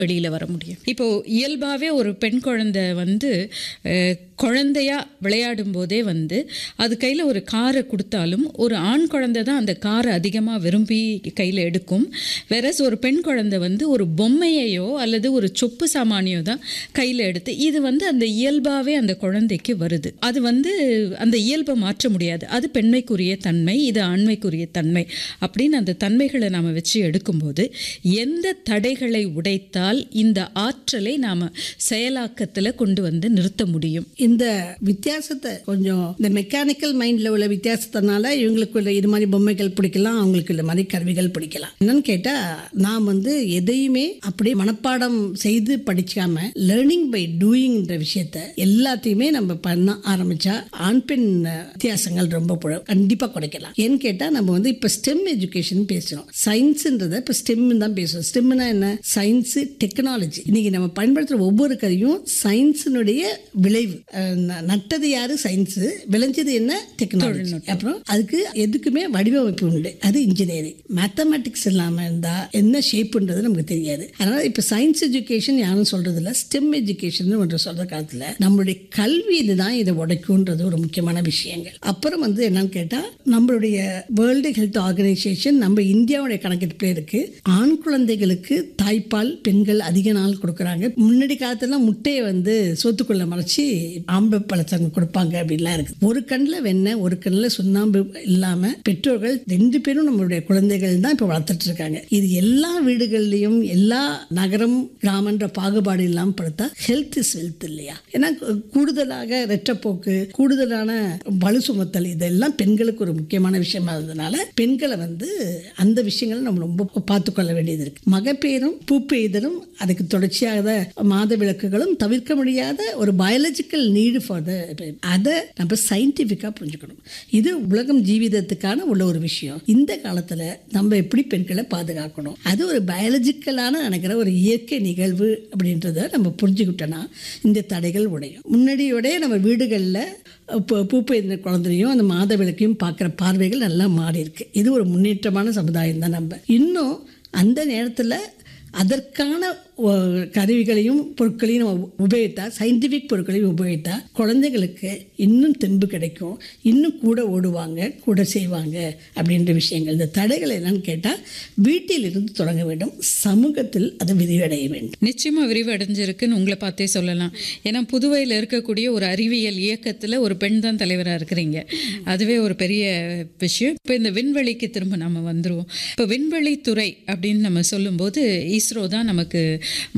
வெளியில வர முடியும் இப்போ இயல்பாகவே ஒரு பெண் குழந்தை வந்து அஹ், குழந்தையா விளையாடும் போதே வந்து அது கையில் ஒரு காரை கொடுத்தாலும் ஒரு ஆண் குழந்தை தான் அந்த காரை அதிகமாக விரும்பி கையில் எடுக்கும் வேறஸ் ஒரு பெண் குழந்தை வந்து ஒரு பொம்மையையோ அல்லது ஒரு சொப்பு சாமானியோ தான் கையில் எடுத்து இது வந்து அந்த இயல்பாகவே அந்த குழந்தைக்கு வருது அது வந்து அந்த இயல்பை மாற்ற முடியாது அது பெண்மைக்குரிய தன்மை இது ஆண்மைக்குரிய தன்மை அப்படின்னு அந்த தன்மைகளை நாம் வச்சு எடுக்கும்போது எந்த தடைகளை உடைத்தால் இந்த ஆற்றலை நாம் செயலாக்கத்தில் கொண்டு வந்து நிறுத்த முடியும் இந்த வித்தியாசத்தை கொஞ்சம் இந்த மெக்கானிக்கல் மைண்ட்ல உள்ள வித்தியாசத்தினால இவங்களுக்கு உள்ள இது மாதிரி பொம்மைகள் பிடிக்கலாம் அவங்களுக்கு இந்த மாதிரி கருவிகள் பிடிக்கலாம் என்னன்னு கேட்டா நான் வந்து எதையுமே அப்படியே மனப்பாடம் செய்து படிக்காம லேர்னிங் பை டூயிங்ன்ற விஷயத்த எல்லாத்தையுமே நம்ம பண்ண ஆரம்பிச்சா ஆண் பெண் வித்தியாசங்கள் ரொம்ப புழ- கண்டிப்பா குறைக்கலாம் ஏன்னு கேட்டா நம்ம வந்து இப்ப ஸ்டெம் எஜுகேஷன் பேசுறோம் சயின்ஸ்ன்றத இப்ப ஸ்டெம் தான் பேசுறோம் ஸ்டெம்னா என்ன சயின்ஸ் டெக்னாலஜி இன்னைக்கு நம்ம பயன்படுத்துற ஒவ்வொரு கருவியும் சயின்ஸினுடைய விளைவு அஹ் ந- நட்டது யாரு சயின்ஸ் விளைஞ்சது என்ன டெக்னாலஜி அப்புறம் அதுக்கு எதுக்குமே வடிவமைப்பு உண்டு அது இன்ஜினியரிங் மேத்தமேட்டிக்ஸ் இல்லாம இருந்தா என்ன ஷேப்புன்றது நமக்கு தெரியாது அதனால இப்ப சயின்ஸ் எஜுகேஷன் யாரும் சொல்றது இல்ல ஸ்டெம் எஜுகேஷன் ஒன்று சொல்ற காலத்துல நம்மளுடைய கல்வியில தான் இதை உடைக்கும்ன்றது ஒரு முக்கியமான விஷயங்கள் அப்புறம் வந்து என்னன்னு கேட்டா நம்மளுடைய வேர்ல்டு ஹெல்த் ஆர்கனைசேஷன் நம்ம இந்தியாவுடைய கணக்கெடுப்புல இருக்கு ஆண் குழந்தைகளுக்கு தாய்ப்பால் பெண்கள் அதிக நாள் கொடுக்குறாங்க முன்னாடி காலத்துல முட்டையை வந்து சோத்துக்குள்ள மறைச்சி ஆம்பை பழத்தங்க கொடுப்பாங்க அப்படின்லாம் இருக்கு ஒரு கண்ணில் வெண்ணெய் ஒரு கண்ணில் சுண்ணாம்பு இல்லாம பெற்றோர்கள் ரெண்டு பேரும் நம்மளுடைய குழந்தைகள் தான் இப்போ வளர்த்துட்டு இருக்காங்க இது எல்லா வீடுகள்லையும் எல்லா நகரம் கிராமன்ற பாகுபாடு இல்லாமல் படுத்தா ஹெல்த் இஸ் வெல்த் இல்லையா ஏன்னா கு- கூடுதலாக ரெட்டப்போக்கு கூடுதலான பளு சுமத்தல் இதெல்லாம் பெண்களுக்கு ஒரு முக்கியமான விஷயமா இருந்ததுனால பெண்களை வந்து அந்த விஷயங்களை நம்ம ரொம்ப பார்த்துக்கொள்ள வேண்டியது இருக்கு மகப்பேரும் பூப்பெய்தலும் அதுக்கு தொடர்ச்சியாக மாத விளக்குகளும் தவிர்க்க முடியாத ஒரு பயாலஜிக்கல் நீடு ஃபார் த அதை நம்ம சயின்டிஃபிக்காக புரிஞ்சுக்கணும் இது உலகம் ஜீவிதத்துக்கான உள்ள ஒரு விஷயம் இந்த காலத்தில் நம்ம எப்படி பெண்களை பாதுகாக்கணும் அது ஒரு பயாலஜிக்கலான நினைக்கிற ஒரு இயற்கை நிகழ்வு அப்படின்றத நம்ம புரிஞ்சுக்கிட்டோன்னா இந்த தடைகள் உடையும் முன்னாடியோடய நம்ம வீடுகளில் இப்போ பூப்பு இந்த குழந்தையும் அந்த மாத விளக்கையும் பார்க்குற பார்வைகள் நல்லா மாறி இருக்கு இது ஒரு முன்னேற்றமான சமுதாயம் தான் நம்ம இன்னும் அந்த நேரத்தில் அதற்கான ஒ- கருவிகளையும் பொருட்களையும் நம்ம உபயோகித்தா சயின்டிஃபிக் பொருட்களையும் உபயோகித்தா குழந்தைகளுக்கு இன்னும் தெம்பு கிடைக்கும் இன்னும் கூட ஓடுவாங்க கூட செய்வாங்க அப்படின்ற விஷயங்கள் இந்த தடைகள் என்னன்னு கேட்டால் வீட்டிலிருந்து தொடங்க வேண்டும் சமூகத்தில் அது விரிவடைய வேண்டும் நிச்சயமா விரிவடைஞ்சிருக்குன்னு உங்களை பார்த்தே சொல்லலாம் ஏன்னா புதுவையில் இருக்கக்கூடிய ஒரு அறிவியல் இயக்கத்தில் ஒரு பெண் தான் தலைவராக இருக்கிறீங்க அதுவே ஒரு பெரிய விஷயம் இப்போ இந்த விண்வெளிக்கு திரும்ப நம்ம வந்துருவோம் இப்போ விண்வெளித்துறை அப்படின்னு நம்ம சொல்லும்போது இஸ்ரோ தான் நமக்கு